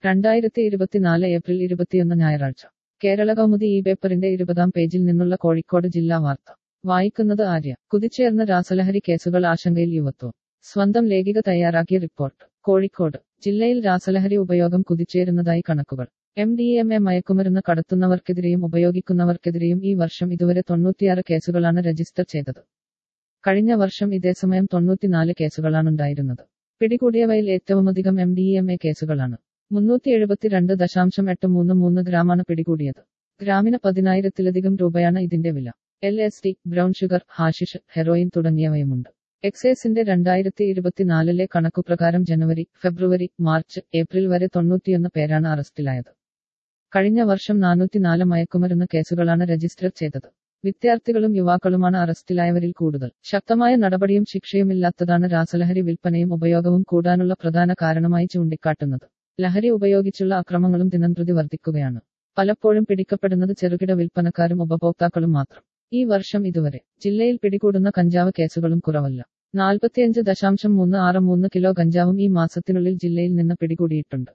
രണ്ടായിരത്തി ഇരുപത്തിനാല് ഏപ്രിൽ ഇരുപത്തിയൊന്ന് ഞായറാഴ്ച കേരള കൗമുദി ഈ പേപ്പറിന്റെ ഇരുപതാം പേജിൽ നിന്നുള്ള കോഴിക്കോട് ജില്ലാ വാർത്ത വായിക്കുന്നത് ആര്യ കുതിച്ചേർന്ന രാസലഹരി കേസുകൾ ആശങ്കയിൽ യുവത്വം സ്വന്തം ലേഖിക തയ്യാറാക്കിയ റിപ്പോർട്ട് കോഴിക്കോട് ജില്ലയിൽ രാസലഹരി ഉപയോഗം കുതിച്ചേരുന്നതായി കണക്കുകൾ എം ഡി എം എ മയക്കുമരുന്ന് കടത്തുന്നവർക്കെതിരെയും ഉപയോഗിക്കുന്നവർക്കെതിരെയും ഈ വർഷം ഇതുവരെ തൊണ്ണൂറ്റിയാറ് കേസുകളാണ് രജിസ്റ്റർ ചെയ്തത് കഴിഞ്ഞ വർഷം ഇതേസമയം തൊണ്ണൂറ്റിനാല് കേസുകളാണുണ്ടായിരുന്നത് പിടികൂടിയവയിൽ ഏറ്റവുമധികം എം ഡി എം എ കേസുകളാണ് മുന്നൂറ്റി എഴുപത്തിരണ്ട് ദശാംശം എട്ട് മൂന്ന് മൂന്ന് ഗ്രാമാണ് പിടികൂടിയത് ഗ്രാമിന് പതിനായിരത്തിലധികം രൂപയാണ് ഇതിന്റെ വില L S D brown sugar hashish heroin തുടങ്ങിയവയുമുണ്ട് എക്സൈസിന്റെ രണ്ടായിരത്തി ഇരുപത്തിനാലിലെ കണക്കുപ്രകാരം ജനുവരി ഫെബ്രുവരി മാർച്ച് ഏപ്രിൽ വരെ തൊണ്ണൂറ്റിയൊന്ന് പേരാണ് അറസ്റ്റിലായത് കഴിഞ്ഞ വർഷം നാനൂറ്റിനാല് മയക്കുമരുന്ന് കേസുകളാണ് രജിസ്റ്റർ ചെയ്തത് വിദ്യാർത്ഥികളും യുവാക്കളുമാണ് അറസ്റ്റിലായവരിൽ കൂടുതൽ ശക്തമായ നടപടിയും ശിക്ഷയുമില്ലാത്തതാണ് രാസലഹരി വിൽപ്പനയും ഉപയോഗവും കൂടാനുള്ള പ്രധാന കാരണമായി ചൂണ്ടിക്കാട്ടുന്നത് ലഹരി ഉപയോഗിച്ചുള്ള അക്രമങ്ങളും ദിനംപ്രതി വർദ്ധിക്കുകയാണ് പലപ്പോഴും പിടിക്കപ്പെടുന്നത് ചെറുകിട വിൽപ്പനക്കാരും ഉപഭോക്താക്കളും മാത്രം ഈ വർഷം ഇതുവരെ ജില്ലയിൽ പിടികൂടുന്ന കഞ്ചാവ് കേസുകളും കുറവല്ല നാൽപ്പത്തിയഞ്ച് ദശാംശം മൂന്ന് ആറ് മൂന്ന് കിലോ കഞ്ചാവും ഈ മാസത്തിനുള്ളിൽ ജില്ലയിൽ നിന്ന് പിടികൂടിയിട്ടുണ്ട്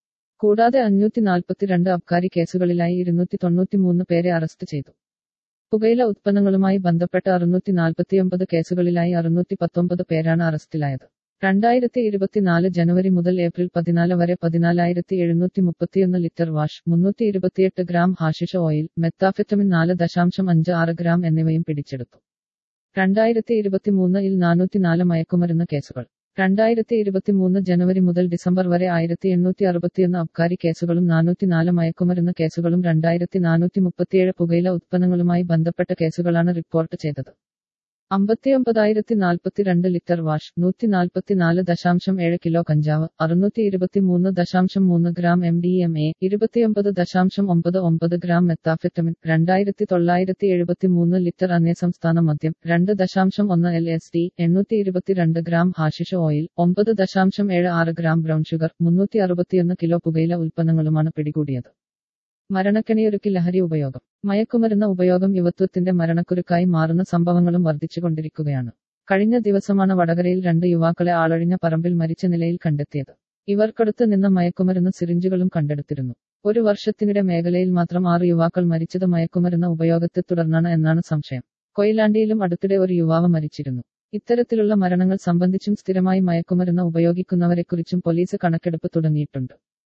കൂടാതെ അഞ്ഞൂറ്റി നാൽപ്പത്തിരണ്ട് അബ്കാരി കേസുകളിലായി ഇരുന്നൂറ്റി തൊണ്ണൂറ്റിമൂന്ന് പേരെ അറസ്റ്റ് ചെയ്തു പുകയില ഉത്പന്നങ്ങളുമായി ബന്ധപ്പെട്ട് അറുന്നൂറ്റി നാൽപ്പത്തിയൊമ്പത് കേസുകളിലായി അറുന്നൂറ്റി പത്തൊമ്പത് പേരാണ് അറസ്റ്റിലായത് രണ്ടായിരത്തി ഇരുപത്തിനാല് ജനുവരി മുതൽ ഏപ്രിൽ പതിനാല് വരെ പതിനാലായിരത്തി എഴുന്നൂറ്റി മുപ്പത്തിയൊന്ന് ലിറ്റർ വാഷ് മുന്നൂറ്റി ഇരുപത്തിയെട്ട് ഗ്രാം ഹാഷിഷ ഓയിൽ മെത്താഫെറ്റമിൻ നാല് ദശാംശം അഞ്ച് ആറ് ഗ്രാം എന്നിവയും പിടിച്ചെടുത്തു രണ്ടായിരത്തി ഇരുപത്തിമൂന്നിൽ നാനൂറ്റിനാല് മയക്കുമരുന്ന് കേസുകൾ രണ്ടായിരത്തി ഇരുപത്തിമൂന്ന് ജനുവരി മുതൽ ഡിസംബർ വരെ ആയിരത്തി എണ്ണൂറ്റി അറുപത്തിയൊന്ന് അബ്കാരി കേസുകളും നാനൂറ്റിനാല് മയക്കുമരുന്ന് കേസുകളും രണ്ടായിരത്തി നാനൂറ്റി മുപ്പത്തിയേഴ് പുകയില ഉത്പന്നങ്ങളുമായി ബന്ധപ്പെട്ട കേസുകളാണ് റിപ്പോർട്ട് ചെയ്തത് അമ്പത്തിയൊമ്പതായിരത്തി നാൽപ്പത്തിരണ്ട് ലിറ്റർ വാഷ് നൂറ്റി നാൽപ്പത്തിനാല് ദശാംശം ഏഴ് കിലോ കഞ്ചാവ് അറുന്നൂറ്റി ഇരുപത്തിമൂന്ന് ദശാംശം മൂന്ന് gram M D M A ഇരുപത്തിയൊമ്പത് ദശാംശം ഒമ്പത് ഒമ്പത് ഗ്രാം മെത്താഫെറ്റമിൻ രണ്ടായിരത്തി തൊള്ളായിരത്തി എഴുപത്തിമൂന്ന് ലിറ്റർ അന്യസംസ്ഥാന മദ്യം രണ്ട് ദശാംശം ഒന്ന് എൽ എസ് ഡി എണ്ണൂറ്റി ഇരുപത്തിരണ്ട് ഗ്രാം ഹാഷിഷ ഓയിൽ ഒമ്പത് ദശാംശം ഏഴ് ആറ് ഗ്രാം ബ്രൗൺ ഷുഗർ മുന്നൂറ്റി അറുപത്തിയൊന്ന് കിലോ പുകയില ഉൽപ്പന്നങ്ങളുമാണ് പിടികൂടിയത് മരണക്കെണിയൊരുക്കി ലഹരി ഉപയോഗം മയക്കുമരുന്ന് ഉപയോഗം യുവത്വത്തിന്റെ മരണക്കുരുക്കായി മാറുന്ന സംഭവങ്ങളും വർദ്ധിച്ചുകൊണ്ടിരിക്കുകയാണ് കഴിഞ്ഞ ദിവസമാണ് വടകരയിൽ രണ്ട് യുവാക്കളെ ആളൊഴിഞ്ഞ പറമ്പിൽ മരിച്ച നിലയിൽ കണ്ടെത്തിയത് ഇവർക്കടുത്ത് നിന്ന് മയക്കുമരുന്ന് സിറിഞ്ചുകളും കണ്ടെടുത്തിരുന്നു ഒരു വർഷത്തിനിടെ മേഖലയിൽ മാത്രം ആറ് യുവാക്കൾ മരിച്ചത് മയക്കുമരുന്ന് ഉപയോഗത്തെ തുടർന്നാണ് എന്നാണ് സംശയം കൊയിലാണ്ടിയിലും അടുത്തിടെ ഒരു യുവാവ് മരിച്ചിരുന്നു ഇത്തരത്തിലുള്ള മരണങ്ങൾ സംബന്ധിച്ചും സ്ഥിരമായി മയക്കുമരുന്ന് ഉപയോഗിക്കുന്നവരെക്കുറിച്ചും പോലീസ് കണക്കെടുപ്പ് തുടങ്ങിയിട്ടുണ്ട്